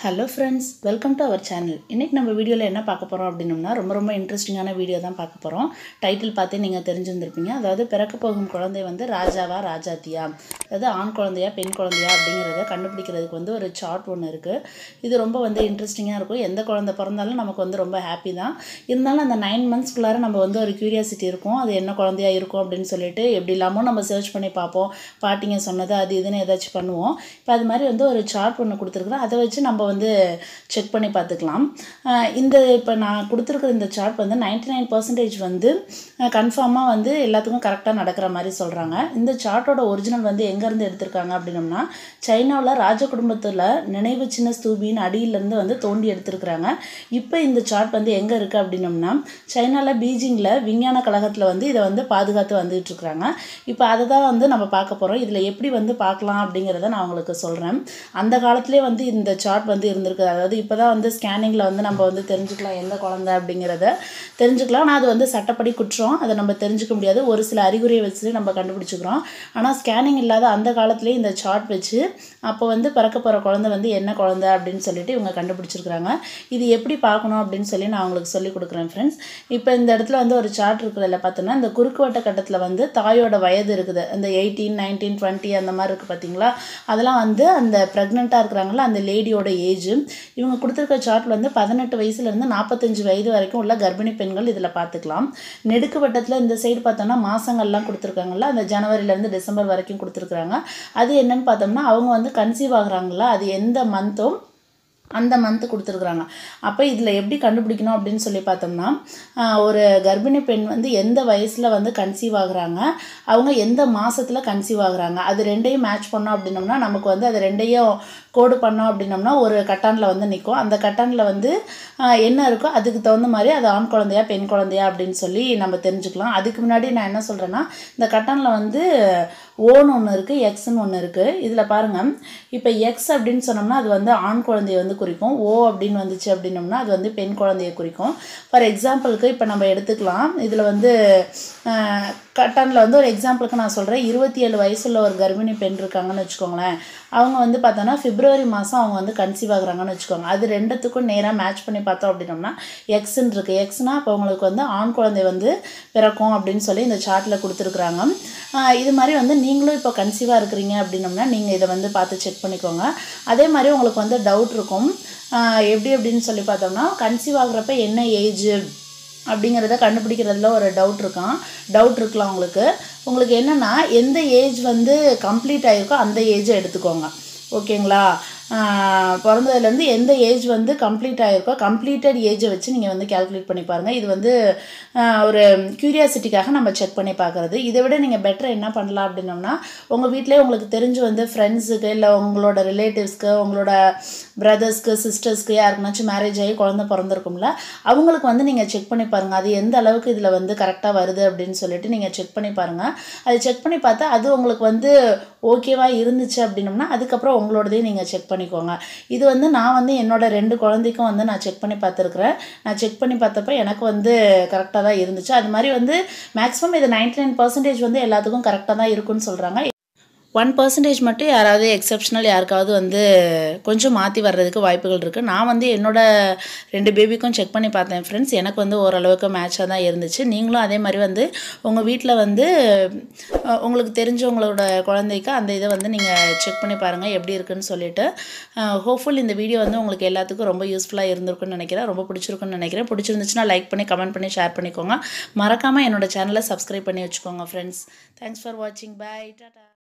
hello friends welcome to our channel இன்றைக்கி நம்ம வீடியோவில் என்ன பார்க்க போகிறோம் அப்படின்னம்னா ரொம்ப ரொம்ப இன்ட்ரெஸ்டிங்கான வீடியோ தான் பார்க்க போகிறோம் டைட்டில் பார்த்தே நீங்கள் தெரிஞ்சிருந்திருப்பீங்க அதாவது பிறக்க போகும் குழந்தை வந்து ராஜாவா ராஜாத்தியா அதாவது ஆண் குழந்தையா பெண் குழந்தையா அப்படிங்கிறத கண்டுபிடிக்கிறதுக்கு வந்து ஒரு சார்ட் ஒன்று இருக்குது இது ரொம்ப வந்து இன்ட்ரெஸ்டிங்காக இருக்கும் எந்த குழந்தை பிறந்தாலும் நமக்கு வந்து ரொம்ப ஹாப்பி தான் இருந்தாலும் அந்த நைன் மந்த்ஸ்க்குள்ளார நம்ம வந்து ஒரு க்யூரியாசிட்டி இருக்கும் அது என்ன குழந்தையா இருக்கும் அப்படின்னு சொல்லிட்டு எப்படி இல்லாமல் நம்ம சர்ச் பண்ணி பார்ப்போம் பாட்டிங்க சொன்னது அது இதுன்னு ஏதாச்சும் பண்ணுவோம் இப்போ அது மாதிரி வந்து ஒரு சார்ட் ஒன்று கொடுத்துருக்குறோம் அதை வச்சு நம்ம வந்து செக் பண்ணி பார்த்துக்கலாம் அஹ் இந்த இப்போ நான் கொடுத்துருக்குற இந்த சார்ட் வந்து நைன்டி நைன் பர்சன்டேஜ் வந்து கன்ஃபார்மாக வந்து எல்லாத்துக்கும் கரெக்டாக நடக்கிற மாதிரி சொல்கிறாங்க இந்த சார்ட்டோட ஒரிஜினல் வந்து எங்கேருந்து எடுத்திருக்காங்க அப்படின்னம்னா சைனாவில் ராஜ குடும்பத்தில் நினைவு சின்ன ஸ்தூபின்னு அடியிலேருந்து வந்து தோண்டி எடுத்திருக்கிறாங்க இப்போ இந்த சார்ட் வந்து எங்கே இருக்குது அப்படின்னம்னா சைனாவில் பீஜிங்கில் விஞ்ஞான கழகத்தில் வந்து இதை வந்து பாதுகாத்து வந்துட்டு இருக்கிறாங்க இப்போ அதை தான் வந்து நம்ம பார்க்க போகிறோம் இதில் எப்படி வந்து பார்க்கலாம் அப்படிங்கிறத நான் உங்களுக்கு சொல்கிறேன் அந்த காலத்திலே வந்து இந்த சார்ட் வந்து இருந்திருக்கு அதாவது இப்போ தான் வந்து ஸ்கேனிங்கில் வந்து நம்ம வந்து தெரிஞ்சுக்கலாம் எந்த குழந்தை அப்படிங்கிறத தெரிஞ்சுக்கலாம் ஆனால் அது வந்து சட்டப்படி குற்றம் அதை நம்ம தெரிஞ்சுக்க முடியாது ஒரு சில அறிகுறியை வச்சு நம்ம கண்டுபிடிச்சிக்கிறோம் ஆனால் ஸ்கேனிங் இல்லாத அந்த காலத்துலேயே இந்த சார்ட் வச்சு அப்போ வந்து பிறக்க போகிற குழந்தை வந்து என்ன குழந்தை அப்படின்னு சொல்லிட்டு இவங்க கண்டுபிடிச்சிருக்கிறாங்க இது எப்படி பார்க்கணும் அப்படின்னு சொல்லி நான் உங்களுக்கு சொல்லி கொடுக்குறேன் ஃப்ரெண்ட்ஸ் இப்போ இந்த இடத்துல வந்து ஒரு சார்ட் இருக்கிறதுல பார்த்தோன்னா இந்த குறுக்குவட்ட கட்டத்தில் வந்து தாயோட வயது இருக்குது அந்த எயிட்டீன் நைன்டீன் டுவெண்ட்டி அந்த மாதிரி இருக்குது பார்த்தீங்களா அதெல்லாம் வந்து அந்த ப்ரெக்னெண்ட்டாக இருக்கிறாங்களா அந்த லேடியோட ஏஜ் இவங்க கொடுத்துருக்க சார்ட்டில் வந்து பதினெட்டு வயசுலேருந்து நாற்பத்தஞ்சு வயது வரைக்கும் உள்ள கர்ப்பிணி பெண்கள் இதில் பார்த்துக்கலாம் நெடுக்கு வட்டத்தில் இந்த சைடு பார்த்தோம்னா மாதங்கள்லாம் கொடுத்துருக்காங்கல்ல அந்த ஜனவரிலேருந்து டிசம்பர் வரைக்கும் கொடுத்துருக்குறாங்க அது என்னன்னு பார்த்தோம்னா அவங்க வந்து கன்சீவ் ஆகுறாங்களா அது எந்த மந்த்தும் அந்த மந்த்து கொடுத்துருக்குறாங்க அப்போ இதில் எப்படி கண்டுபிடிக்கணும் அப்படின்னு சொல்லி பார்த்தோம்னா ஆஹ் ஒரு கர்ப்பிணி பெண் வந்து எந்த வயசில் வந்து கன்சீவ் ஆகுறாங்க அவங்க எந்த மாதத்தில் கன்சீவ் ஆகுறாங்க அது ரெண்டையும் மேட்ச் பண்ணோம் அப்படின்னோம்னா நமக்கு வந்து அது ரெண்டையும் கோடு பண்ணோம் அப்படின்னோம்னா ஒரு கட்டானில் வந்து நிற்கும் அந்த கட்டானில் வந்து ஆஹ் என்ன இருக்கோ அதுக்கு தகுந்த மாதிரி அது ஆண் குழந்தையா பெண் குழந்தையா அப்படின்னு சொல்லி நம்ம தெரிஞ்சுக்கலாம் அதுக்கு முன்னாடி நான் என்ன சொல்கிறேன்னா இந்த கட்டானில் வந்து ஓன்னு ஒன்று இருக்குது எக்ஸ்ன்னு ஒன்று இருக்குது இதில் பாருங்கள் இப்போ எக்ஸ் அப்படின்னு சொன்னோம்னா அது வந்து ஆண் குழந்தைய வந்து குறிக்கும் ஓ அப்படின்னு வந்துச்சு அப்படின்னோம்னா அது வந்து பெண் குழந்தைய குறிக்கும் ஃபார் எக்ஸாம்பிளுக்கு இப்போ நம்ம எடுத்துக்கலாம் இதில் வந்து கட்டானில் வந்து ஒரு எக்ஸாம்பிளுக்கு நான் சொல்கிறேன் இருபத்தி ஏழு வயசுள்ள ஒரு கர்ப்பிணி பெண் இருக்காங்கன்னு வச்சுக்கோங்களேன் அவங்க வந்து பார்த்தோன்னா பிப்ரவரி மாதம் அவங்க வந்து கன்சீவ் ஆகுறாங்கன்னு வச்சுக்கோங்க அது ரெண்டுத்துக்கும் நேராக மேட்ச் பண்ணி பார்த்தோம் அப்படின்னோம்னா எக்ஸ்ன்னு இருக்குது எக்ஸ்னால் இப்போ உங்களுக்கு வந்து ஆண் குழந்தை வந்து பிறக்கும் அப்படின்னு சொல்லி இந்த சார்ட்டில் கொடுத்துருக்குறாங்க ஆஹ் இது மாதிரி வந்து நீங்களும் இப்போ கன்சீவாக இருக்கிறீங்க அப்படின்னோம்னா நீங்கள் இதை வந்து பார்த்து செக் பண்ணிக்கோங்க அதே மாதிரி உங்களுக்கு வந்து டவுட் இருக்கும் ஆஹ் எப்படி அப்படின்னு சொல்லி பார்த்தோம்னா கன்சீவ் ஆகுறப்ப என்ன ஏஜ் அப்படிங்கிறத கண்டுபிடிக்கிறதுல ஒரு டவுட் இருக்கான் டவுட் இருக்கலாம் உங்களுக்கு உங்களுக்கு என்னென்னா எந்த ஏஜ் வந்து கம்ப்ளீட் ஆகிருக்கோ அந்த ஏஜை எடுத்துக்கோங்க ஓகேங்களா ஆஹ் பிறந்ததுலேருந்து எந்த ஏஜ் வந்து கம்ப்ளீட் ஆகிருக்கோ கம்ப்ளீட்டட் ஏஜை வச்சு நீங்கள் வந்து கால்குலேட் பண்ணி பாருங்கள் இது வந்து ஆஹ் ஒரு க்யூரியாசிட்டிக்காக நம்ம செக் பண்ணி பார்க்குறது இதை விட நீங்கள் பெட்டர் என்ன பண்ணலாம் அப்படின்னோம்னா உங்கள் வீட்டிலே உங்களுக்கு தெரிஞ்சு வந்து ஃப்ரெண்ட்ஸுக்கு இல்லை உங்களோட ரிலேட்டிவ்ஸ்க்கு உங்களோட பிரதர்ஸ்க்கு சிஸ்டர்ஸ்க்கு யாருக்குனாச்சும் மேரேஜ் ஆகி குழந்த பிறந்திருக்கும்ல அவங்களுக்கு வந்து நீங்கள் செக் பண்ணி பாருங்கள் அது எந்த அளவுக்கு இதில் வந்து கரெக்டாக வருது அப்படின்னு சொல்லிட்டு நீங்கள் செக் பண்ணி பாருங்கள் அது செக் பண்ணி பார்த்தா அது உங்களுக்கு வந்து ஓகேவா இருந்துச்சு அப்படின்னோம்னா அதுக்கப்புறம் உங்களோடதையும் நீங்கள் செக் பண்ணிக்கோங்க இது வந்து நான் வந்து என்னோட ரெண்டு குழந்தைக்கும் வந்து நான் செக் பண்ணி பார்த்துருக்குறேன் நான் செக் பண்ணி பார்த்தப்ப எனக்கு வந்து கரெக்டாக தான் இருந்துச்சு அது மாதிரி வந்து மேக்ஸிமம் இது நைன்டி நைன் பர்சன்டேஜ் வந்து எல்லாத்துக்கும் கரெக்டாக தான் இருக்குன்னு சொல்கிறாங்க ஒன் பர்சன்டேஜ் மட்டும் யாராவது எக்ஸப்ஷனல் யாருக்காவது வந்து கொஞ்சம் மாற்றி வர்றதுக்கு வாய்ப்புகள் இருக்குது நான் வந்து என்னோட ரெண்டு பேபிக்கும் செக் பண்ணி பார்த்தேன் ஃப்ரெண்ட்ஸ் எனக்கு வந்து ஓரளவுக்கு மேட்சாக தான் இருந்துச்சு நீங்களும் அதே மாதிரி வந்து உங்கள் வீட்டில் வந்து அஹ், உங்களுக்கு தெரிஞ்சவங்களோட குழந்தைக்கு அந்த இதை வந்து நீங்கள் செக் பண்ணி பாருங்கள் எப்படி இருக்குன்னு சொல்லிட்டு ஹோப்ஃபுல் இந்த வீடியோ வந்து உங்களுக்கு எல்லாத்துக்கும் ரொம்ப யூஸ்ஃபுல்லாக இருந்திருக்குன்னு நினைக்கிறேன் ரொம்ப பிடிச்சிருக்குன்னு நினைக்கிறேன் பிடிச்சிருந்துச்சுன்னா லைக் பண்ணி கமெண்ட் பண்ணி ஷேர் பண்ணிக்கோங்க மறக்காமல் என்னோட சேனலை சப்ஸ்கிரைப் பண்ணி வச்சுக்கோங்க ஃப்ரெண்ட்ஸ் தேங்க்ஸ் ஃபார் வாட்சிங் பை டாடா